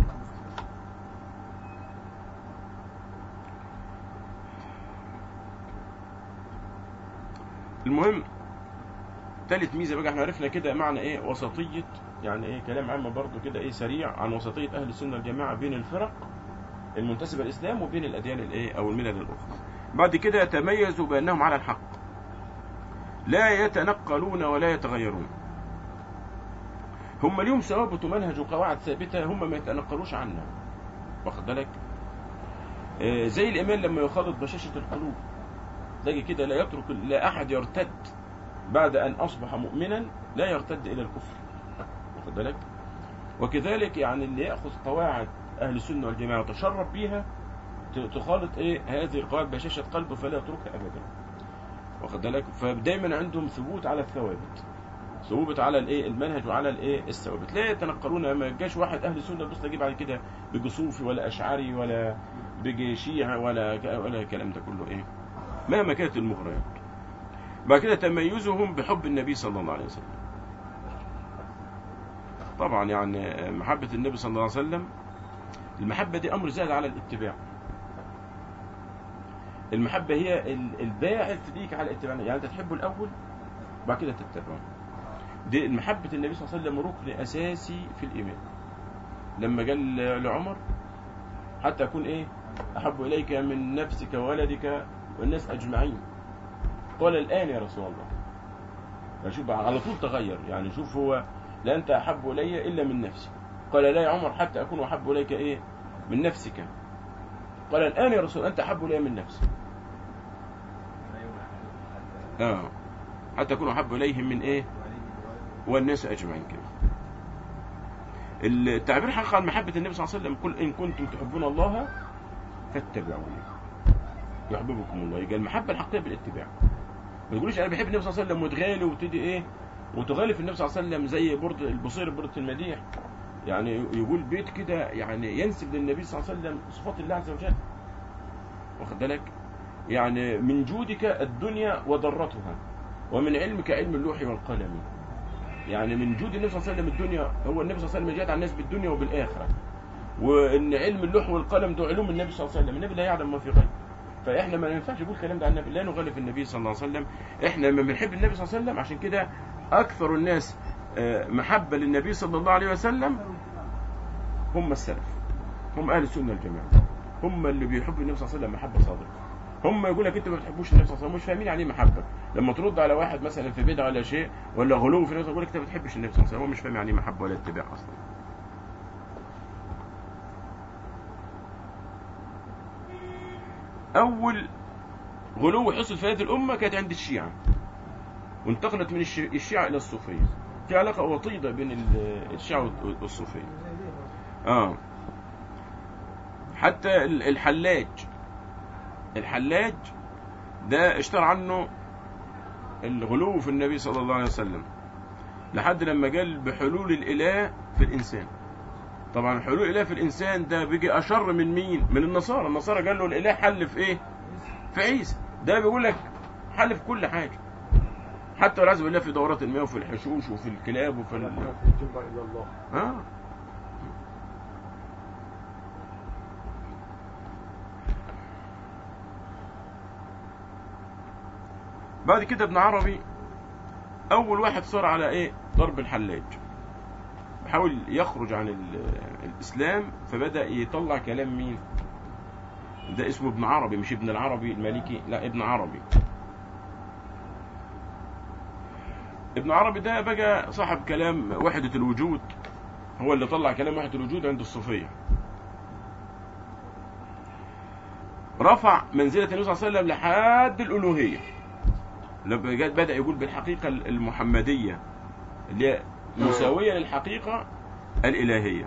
المهم ثالث ميزه بقى احنا عرفنا كده معنى ايه وسطيه يعني ايه كلام عام برضو كده ايه سريع عن وسطيه اهل السنه والجماعه بين الفرق المنتسبه للاسلام وبين الاديان الايه او الملل الاخرى بعد كده يتميزوا بأنهم على الحق لا يتنقلون ولا يتغيرون هم ليهم ثوابت ومنهج وقواعد ثابتة هم ما يتنقلوش عنها واخد بالك آه، زي الإيمان لما يخالط بشاشة القلوب تلاقي كده لا يترك لا أحد يرتد بعد أن أصبح مؤمنا لا يرتد إلى الكفر واخد بالك وكذلك يعني اللي يأخذ قواعد أهل السنة والجماعة وتشرب بيها ت- تخالط ايه هذه القواعد بشاشة قلبه فلا يتركها ابدا واخد بالك فدايما عندهم ثبوت على الثوابت ثبوت على الايه المنهج وعلى الايه الثوابت لا يتنقلون ما جاش واحد اهل السنه بص تجيب بعد كده بيجي صوفي ولا اشعري ولا بيجي شيعي ولا ولا الكلام ده كله ايه مهما كانت المغريات بعد كده تميزهم بحب النبي صلى الله عليه وسلم طبعا يعني محبة النبي صلى الله عليه وسلم المحبة دي أمر زاد على الاتباع المحبة هي ال- الباعث ليك على الاتباع يعني أنت تحبه الأول بعد كده تتبعه دي محبة النبي صلى الله عليه وسلم ركن أساسي في الإيمان لما قال لعمر حتى أكون إيه أحب إليك من نفسك وولدك والناس أجمعين قال الآن يا رسول الله فشوف على طول تغير يعني شوف هو لا أنت أحب إلي إلا من نفسي قال لا يا عمر حتى أكون أحب إليك إيه من نفسك قال الآن يا رسول الله أنت أحب إلي من نفسي آه حتى أكون أحب إليهم من إيه والناس أجمعين كده التعبير حقا عن محبة النبي صلى الله عليه وسلم قل إن كنتم تحبون الله فاتبعوني يحببكم الله يبقى المحبة الحقيقية بالاتباع ما تقوليش أنا بحب النبي صلى الله عليه وسلم وتغالي وتدي إيه وتغالي في النبي صلى الله عليه وسلم زي برد البصير برد المديح يعني يقول بيت كده يعني ينسب للنبي صلى الله عليه وسلم صفات الله عز وجل واخد بالك يعني من جودك الدنيا وضرتها ومن علمك علم اللوح والقلم يعني من جود النبي صلى الله عليه وسلم الدنيا هو النبي صلى الله عليه وسلم جاد على الناس بالدنيا وبالآخرة وان علم اللوح والقلم ده علوم النبي صلى الله عليه وسلم النبي لا يعلم ما في غيب فاحنا ما ينفعش نقول الكلام ده عن النبي لا نغلف النبي صلى الله عليه وسلم احنا لما بنحب النبي صلى الله عليه وسلم عشان كده اكثر الناس آه، محبة للنبي صلى الله عليه وسلم هم السلف هم اهل السنة الجماعة هم اللي بيحبوا النبي صلى الله عليه وسلم محبة صادقة هم يقول لك انت ما بتحبوش النبي صلى الله عليه وسلم مش فاهمين يعني ايه محبة لما ترد على واحد مثلا في بدعة ولا شيء ولا غلو في النبي يقول لك انت ما بتحبش النبي صلى الله عليه وسلم هو مش فاهم يعني ايه محبة ولا اتباع اصلا اول غلو حصل في هذه الامه كانت عند الشيعه وانتقلت من الش- الشيعه الى الصوفيه في علاقه وطيده بين ال- الشيعه والصوفيه اه حتى ال- الحلاج الحلاج ده اشترى عنه الغلو في النبي صلى الله عليه وسلم لحد لما قال بحلول الاله في الانسان طبعا حلول الاله في الانسان ده بيجي اشر من مين من النصارى النصارى قال له الاله حل في ايه في عيسى ده بيقول لك حل في كل حاجه حتى والعياذ بالله في دورات المياه وفي الحشوش وفي الكلاب وفي لا ال... في الجنة إلا الله آه. بعد كده ابن عربي اول واحد صار على ايه ضرب الحلاج حاول يخرج عن ال- الاسلام فبدا يطلع كلام مين ده اسمه ابن عربي مش ابن العربي المالكي لا ابن عربي ابن عربي ده بقى صاحب كلام وحدة الوجود هو اللي طلع كلام وحدة الوجود عند الصوفية رفع منزلة النبي صلى الله عليه وسلم لحد الألوهية لما جاء بدأ يقول بالحقيقة المحمدية اللي هي مساوية للحقيقة الإلهية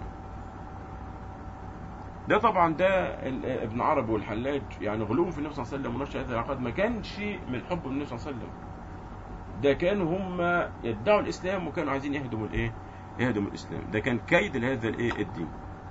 ده طبعا ده ال- ابن عربي والحلاج يعني غلو في النبي صلى الله عليه وسلم ونشر هذه العقائد ما كانش من حب النبي صلى الله عليه وسلم ده كانوا هم يدعوا الاسلام وكانوا عايزين يهدموا الايه يهدموا الاسلام ده كان كيد لهذا الايه الدين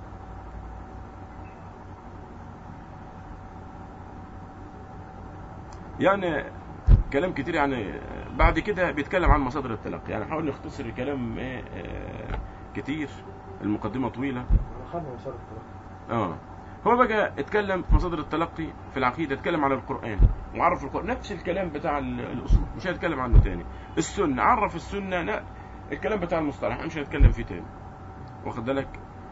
يعني كلام كتير يعني بعد كده بيتكلم عن مصادر التلقي يعني حاول نختصر الكلام ايه آه، كتير المقدمة طويلة أخذنا وصار التلقي اه هو بقى اتكلم في مصادر التلقي في العقيدة اتكلم عن القرآن وعرف القرآن نفس الكلام بتاع ال- الأصول مش هنتكلم عنه تاني السنة عرف السنة لا الكلام بتاع المصطلح مش هنتكلم فيه تاني واخد بالك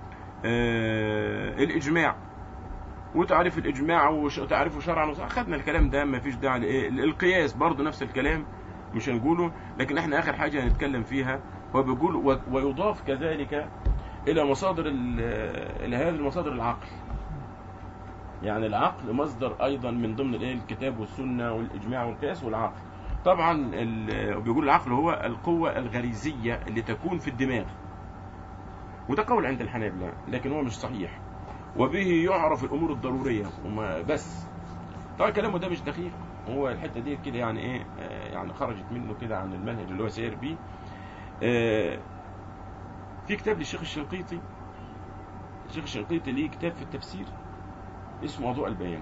آه الإجماع وتعريف الإجماع وتعريفه شرعا وصح خدنا الكلام ده ما فيش داعي لإيه القياس برضه نفس الكلام مش هنقوله لكن احنا آخر حاجة هنتكلم فيها هو بيقول و- ويضاف كذلك إلى مصادر ال- إلى هذه المصادر العقل يعني العقل مصدر ايضا من ضمن الايه الكتاب والسنه والاجماع والقياس والعقل طبعا ال- بيقول العقل هو القوه الغريزيه اللي تكون في الدماغ وده قول عند الحنابلة لكن هو مش صحيح وبه يعرف الامور الضروريه وما بس طبعا كلامه ده مش دقيق هو الحته دي كده يعني ايه آه، يعني خرجت منه كده عن المنهج اللي هو ساير بيه آه، في كتاب للشيخ الشنقيطي الشيخ الشنقيطي ليه كتاب في التفسير اسمه أضواء البيان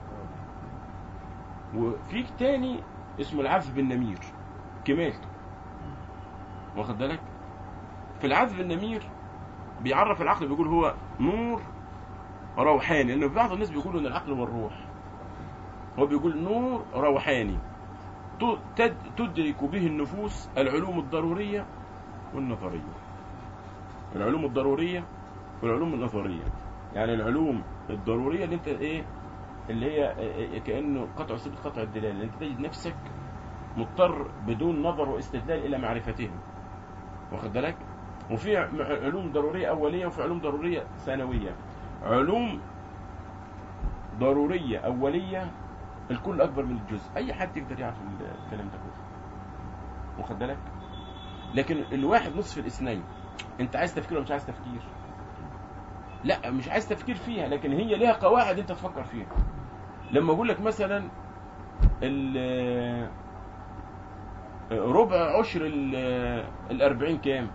وفي تاني اسمه العذب النمير كمالته واخد بالك في العذب النمير بيعرف العقل بيقول هو نور روحاني لأن بعض الناس بيقولوا إن العقل هو الروح هو بيقول نور روحاني ت- تد- تدرك به النفوس العلوم الضرورية والنظرية العلوم الضرورية والعلوم النظرية يعني العلوم الضرورية اللي انت ايه اللي هي إيه كأنه قطع سبيل قطع الدلالة انت تجد نفسك مضطر بدون نظر واستدلال الى معرفتهم واخد بالك وفي ع- علوم ضرورية أولية وفي علوم ضرورية ثانوية علوم ضرورية أولية الكل أكبر من الجزء أي حد يقدر يعرف الكلام ده كله واخد بالك لكن الواحد نصف الاثنين انت عايز تفكير ولا مش عايز تفكير لا مش عايز تفكير فيها لكن هي ليها قواعد انت تفكر فيها لما اقول لك مثلا ال- ربع عشر ال- الأربعين كام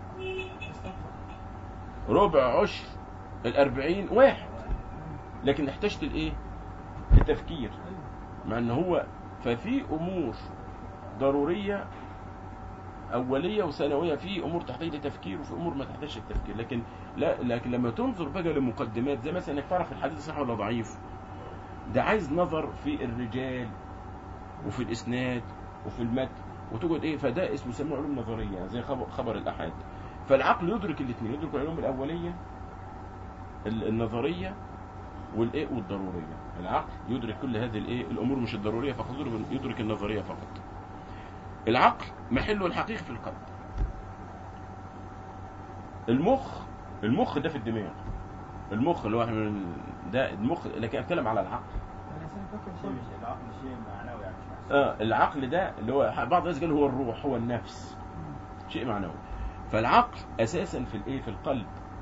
ربع عشر الأربعين واحد لكن احتجت الايه التفكير مع ان هو ففي امور ضروريه اوليه وثانويه في امور تحتاج لتفكير وفي امور ما تحتاجش التفكير لكن لا لكن لما تنظر بقى لمقدمات زي مثلا انك تعرف الحديث صح ولا ضعيف ده عايز نظر في الرجال وفي الاسناد وفي المتن وتقعد ايه فده اسمه يسموه علوم نظريه زي خبر, خبر الاحاد فالعقل يدرك الاثنين يدرك العلوم الاوليه ال- النظريه والايه والضروريه العقل يدرك كل هذه الايه الامور مش الضروريه فقط يدرك- يدرك النظريه فقط العقل محله الحقيقي في القلب المخ المخ ده في الدماغ المخ اللي هو احنا من- ده المخ لكن اتكلم على العقل الانسان يفكر شيء كويس مش العقل شيء معنوي يعني مش محسوس. اه العقل ده اللي هو بعض الناس قال هو الروح هو النفس شيء معنوي فالعقل اساسا في الايه في القلب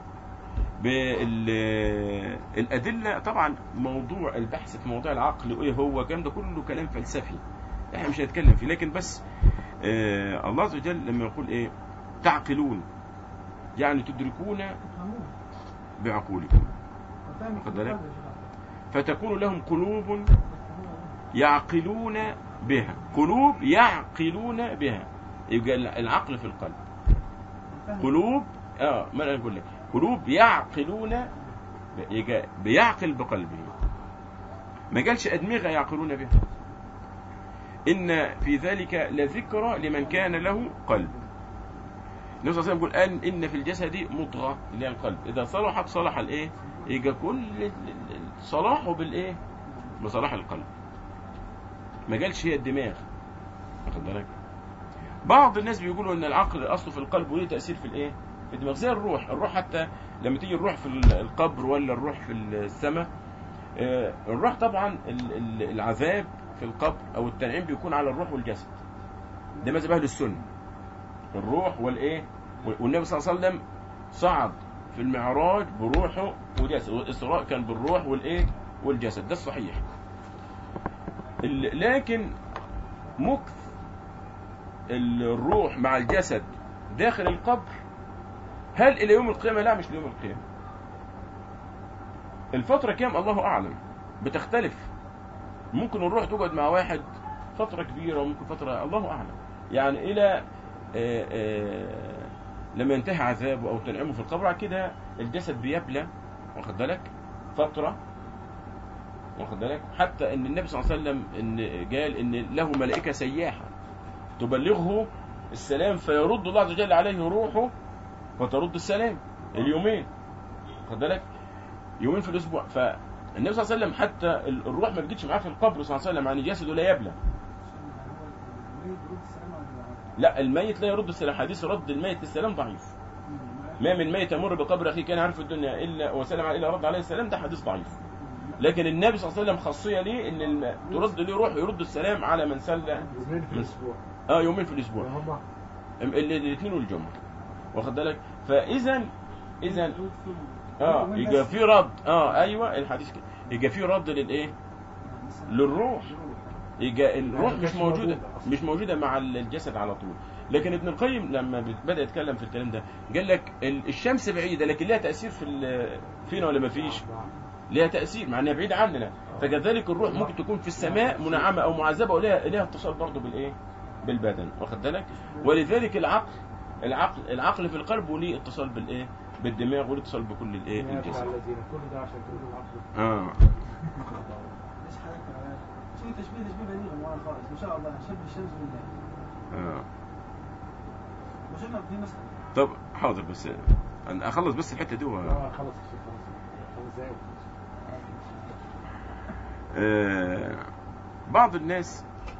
بالادله طبعا موضوع البحث في موضوع العقل وايه هو الكلام ده كله كلام فلسفي احنا مش هنتكلم فيه لكن بس آه الله عز وجل لما يقول ايه تعقلون يعني تدركون تفهمون بعقولكم وفهم واخد بالك؟ القلب يا شباب. فتكون لهم قلوب تفهمون. يعقلون بها قلوب يعقلون بها يبقى العقل في القلب الفهم. قلوب اه ما انا اقول لك قلوب يعقلون ب- يجا- بيعقل بقلبه ما قالش ادمغه يعقلون بها ان في ذلك لذكرى لمن كان له قلب النبي صلى الله عليه وسلم يقول ان ان في الجسد مضغه اللي هي القلب اذا صلحت صلح الايه يجي كل ال- ال- ال- صلاحه بالايه بصلاح القلب ما قالش هي الدماغ واخد بالك بعض الناس بيقولوا ان العقل اصله في القلب وليه تاثير في الايه في الدماغ زي الروح الروح حتى لما تيجي الروح في ال- القبر ولا الروح في السماء آه، الروح طبعا ال- ال- العذاب في القبر او التنعيم بيكون على الروح والجسد ده مذهب اهل السنه الروح والايه والنبي صلى الله عليه وسلم صعد في المعراج بروحه وجسد والاسراء كان بالروح والايه والجسد ده الصحيح ال- لكن مكث الروح مع الجسد داخل القبر هل الى يوم القيامه لا مش ليوم القيامه الفتره كام الله اعلم بتختلف ممكن الروح تقعد مع واحد فتره كبيره وممكن فتره الله اعلم يعني الى آه، آه، لما ينتهي عذابه او تنعمه في القبر بعد كده الجسد بيبلى واخد بالك فتره واخد بالك حتى ان النبي صلى الله عليه وسلم ان قال ان له ملائكه سياحه تبلغه السلام فيرد الله عز وجل عليه روحه فترد السلام اليومين واخد بالك يومين في الاسبوع فالنبي صلى الله عليه وسلم حتى ال- الروح ما بتجيش معاه في القبر صلى الله عليه وسلم يعني جسده لا يبلى المريض يرد السلام على لا الميت لا يرد السلام حديث رد الميت السلام ضعيف ما من ميت يمر بقبر اخيه كان عارف الدنيا الا وسلم عليه الا رد عليه السلام ده حديث ضعيف لكن النبي صلى الله عليه وسلم خاصيه ليه ان الم... ترد ليه روح يرد السلام على من سلم يومين في الاسبوع اه يومين في الاسبوع هم الاثنين والجمعه واخد بالك فاذا اذا اه يبقى في رد اه ايوه الحديث كده يبقى في رد للايه للروح يجي الروح ما مش كانتش موجوده موجودة أصلاً. مش موجوده مع الجسد على طول لكن ابن القيم لما بدا يتكلم في الكلام ده قال لك ال- الشمس بعيده لكن لها تاثير في ال- فينا ولا ما فيش نعم. لها تاثير مع انها بعيده عننا فكذلك الروح ممكن تكون في السماء منعمه او معذبه ولها لها اتصال برضه بالايه بالبدن واخد بالك ولذلك العقل العقل العقل في القلب وليه اتصال بالايه بالدماغ وليه اتصال بكل الايه يا الجسم الذين كل ده عشان تقولوا العقل اه ايش حضرتك يا شيء تشبيه تشبيه بديع وانا خالص ما شاء الله شبه الشمس بالله اه وشفنا في مسألة طب حاضر بس انا اخلص بس الحته دي و... اه خلص الشيء خلاص خمس دقايق آه، بعض الناس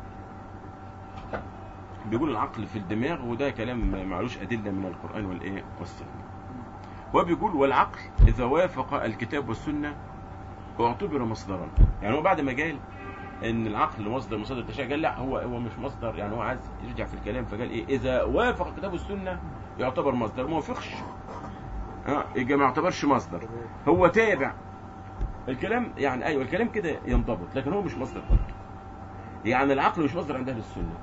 بيقول العقل في الدماغ وده كلام معلوش أدلة من القرآن والإيه والسنة هو بيقول والعقل إذا وافق الكتاب والسنة اعتبر مصدرا يعني هو بعد ما قال ان العقل مصدر مصدر التشريع قال لا هو هو مش مصدر يعني هو عايز يرجع في الكلام فقال ايه اذا وافق الكتاب والسنه يعتبر مصدر ما وافقش اه يبقى ما يعتبرش مصدر هو تابع الكلام يعني ايوه الكلام كده ينضبط لكن هو مش مصدر برضه يعني العقل مش مصدر عند اهل السنه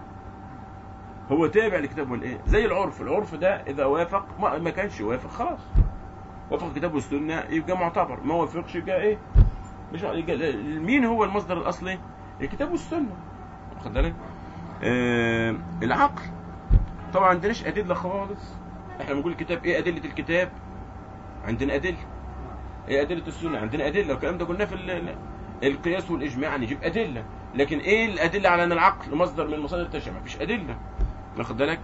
هو تابع للكتاب والايه زي العرف العرف ده اذا وافق ما, ما كانش يوافق خلاص وافق الكتاب والسنه يبقى معتبر ما وافقش يبقى ايه مش يبقى مين هو المصدر الاصلي الكتاب والسنه واخد بالك آه العقل طبعا ما عندناش ادله خالص احنا بنقول الكتاب ايه ادله الكتاب عندنا ادله ايه ادله السنه عندنا ادله والكلام ده قلناه في ال- القياس والاجماع نجيب ادله لكن ايه الادله على ان العقل مصدر من مصادر التشريع مفيش ادله واخد بالك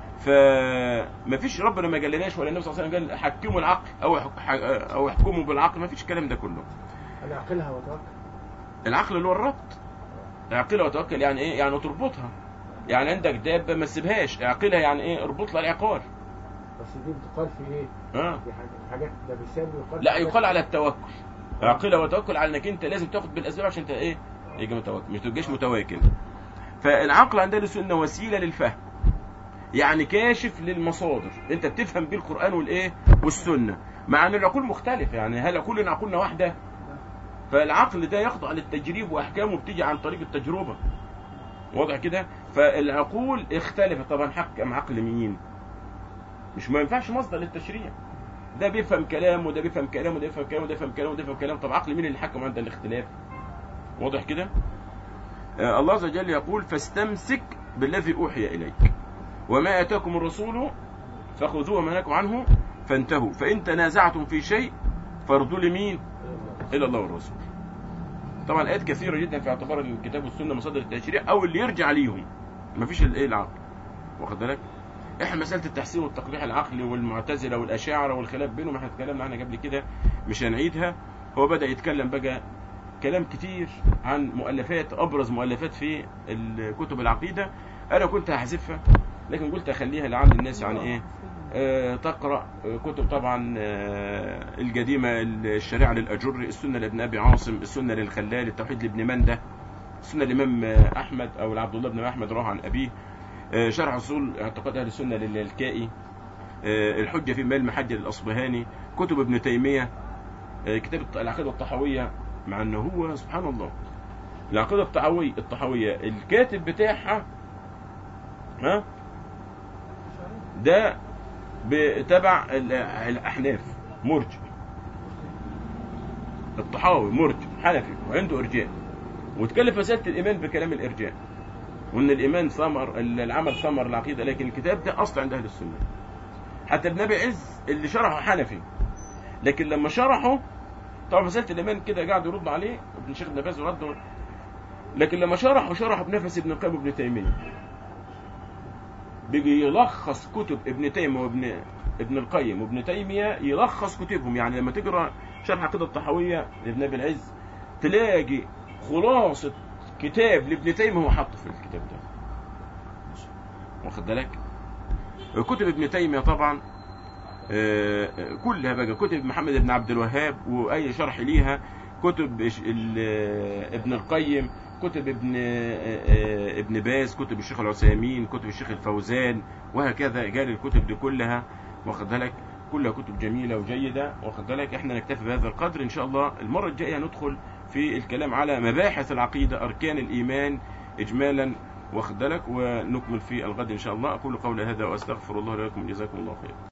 فمفيش ربنا ما قالناش ولا النبي صلى الله عليه وسلم قال حكموا العقل او يحك- او احكموا بالعقل مفيش الكلام ده كله انا اعقلها واتوكل العقل اللي هو الربط اعقلها وتوكل يعني ايه يعني تربطها يعني عندك دابه ما تسيبهاش اعقلها يعني ايه اربط لها العقال بس دي بتقال في ايه؟ ها دي حاجات حاجات ده بيساوي يقال لا في يقال على التوكل اعقلها وتوكل على انك انت لازم تاخد بالاسباب عشان انت ايه يجي متوكل مش تبقاش متواكل فالعقل عند اهل السنه وسيله للفهم يعني كاشف للمصادر انت بتفهم بيه القران والايه والسنه مع ان العقول مختلفه يعني هل كلنا عقولنا واحده فالعقل ده يخضع للتجريب واحكامه بتيجي عن طريق التجربه واضح كده فالعقول اختلفت طبعا حكم عقل مين مش ما ينفعش مصدر للتشريع ده بيفهم كلام وده بيفهم كلام وده بيفهم كلام وده بيفهم كلام وده بيفهم كلام طب عقل مين اللي حكم عند الاختلاف واضح كده آه الله عز وجل يقول فاستمسك بالذي اوحي اليك وما اتاكم الرسول فخذوه وما نهاكم عنه فانتهوا فان تنازعتم في شيء فارضوا لمين الى الله والرسول طبعا ايات كثيره جدا في اعتبار ان الكتاب والسنه مصادر التشريع او اللي يرجع ليهم مفيش الايه العقل واخد بالك احنا مساله التحسين والتقبيح العقلي والمعتزله والاشاعره والخلاف بينهم احنا اتكلمنا عنها قبل كده مش هنعيدها هو بدا يتكلم بقى كلام كتير عن مؤلفات ابرز مؤلفات في الكتب العقيده انا كنت هحذفها لكن قلت اخليها لعل الناس يعني ايه آه، تقرا آه، كتب طبعا آه، القديمه الشريعه للاجر السنه لابن ابي عاصم السنه للخلال التوحيد لابن منده السنه الامام آه، احمد او عبد الله بن احمد رواه عن ابيه آه، شرح اصول اعتقاد اهل السنه للكائي آه، الحجه في مال محجر الاصبهاني كتب ابن تيميه آه، كتاب الط- العقيده الطحاويه مع انه هو سبحان الله العقيده الطحاويه الطحاويه الكاتب بتاعها ها ده ب- تبع ال- الاحناف مرجع الطحاوي مرجع حنفي وعنده ارجاء وتكلم في مساله الايمان بكلام الارجاء وان الايمان ثمر العمل ثمر العقيده لكن الكتاب ده اصل عند اهل السنه حتى ابن ابي عز اللي شرحه حنفي لكن لما شرحه طبعا مساله الايمان كده قاعد يرد عليه ابن شيخ ابن باز رد لكن لما شرحه شرحه بنفس ابن القيم وابن تيميه بيجي يلخص كتب ابن تيميه وابن ابن القيم وابن تيميه يلخص كتبهم يعني لما تقرا شرح كده الطحاويه لابن ابي العز تلاقي خلاصه كتاب لابن تيميه هو حاطه في الكتاب ده واخد بالك كتب ابن تيميه طبعا آه، كلها بقى كتب محمد بن عبد الوهاب واي شرح ليها كتب إش- ال- آه، ابن القيم كتب ابن آه، آه، ابن باز كتب الشيخ العثيمين كتب الشيخ الفوزان وهكذا قال الكتب دي كلها واخد بالك كلها كتب جميله وجيده واخد بالك احنا نكتفي بهذا القدر ان شاء الله المره الجايه ندخل في الكلام على مباحث العقيده اركان الايمان إجمالا واخد بالك ونكمل في الغد إن شاء الله أقول قولي هذا وأستغفر الله لكم جزاكم الله خير